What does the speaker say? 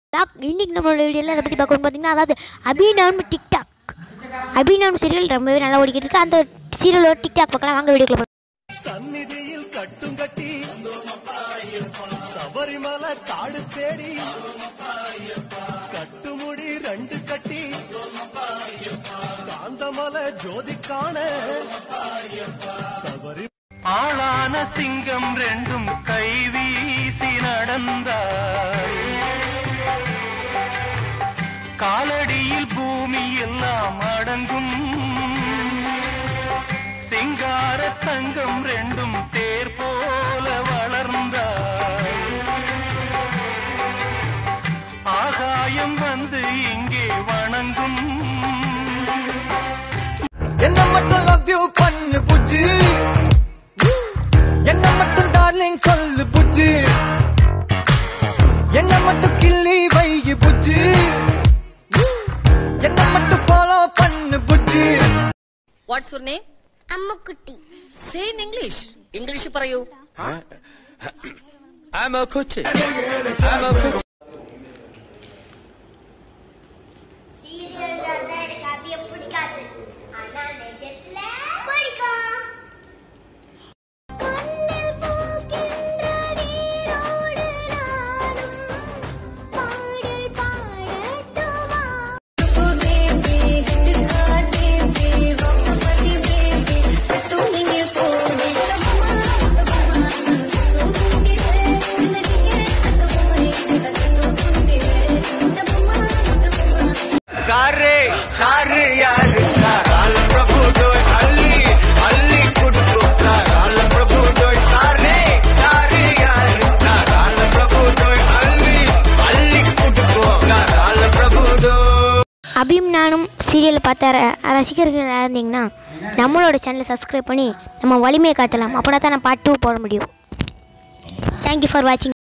Lock இன்னைக்கு நம்மளோட வீடியோவில் அதை பற்றி பார்க்கணும் பார்த்தீங்கன்னா அதாவது அபிநவம் டிக்டாக் அபிநவம் சீரியல் ரொம்பவே நல்லா ஓடிக்கிட்டு இருக்கு அந்த சீரியலோட டிக்டாக் பார்க்கலாம் வாங்க வீடியோக்குள்ள போகலாம் சந்நிதியில் கட்டும் கட்டி சபரிமலை காடு தேடி கட்டுமுடி ரெண்டு கட்டி காந்தமலை ஜோதி காண சபரி ஆளான சிங்கம் ரெண்டும் கைவீசி நடந்தாய் காலடியில் பூமி எல்லாம் அடங்கும் சிங்கார தங்கம் ரெண்டும் தேர் போல வளர்ந்தாய் ஆகாயம் வந்து இங்கே வணங்கும் என்ன மட்டும் லவ் யூ பண்ணு புஜ்ஜி என்ன மட்டும் டார்லிங் சொல்லு புஜ்ஜி என்ன மட்டும் கிள்ளி வைகி புஜ்ஜி என்ன மட்டும் ஃபாலோ பண்ணு புஜ்ஜி വാട്ട്സ് യുവർ നെയിം അമ്മക്കുട്ടി സേ ഇൻ ഇംഗ്ലീഷ് ഇംഗ്ലീഷ് പറയൂ I'm a kuchi. I'm a kuchi. Serial தான் எனக்கு அபிய பிடிக்காது ஆனா நிஜத்துல பிடிக்கும் கண்ணில் பூக்கின்ற நீரோடு நானும் பாடல் பாடட்டுமா सारे सारे यार काल प्रभु दोय अल्ली अल्ली कुडको काल प्रभु दोय सारे सारे यार काल प्रभु दोय अल्ली अल्ली कुडको काल प्रभु दोय அபியும் நானும் சீரியலை பார்த்த ர- ரசிகர்கள் இருந்தீங்கன்னா நம்மளோட சேனலை சப்ஸ்கிரைப் பண்ணி நம்ம வலிமையை காட்டலாம் அப்படின்னா தான் நான் பார்ட் டூ போட முடியும் தேங்க்யூ ஃபார் வாட்சிங்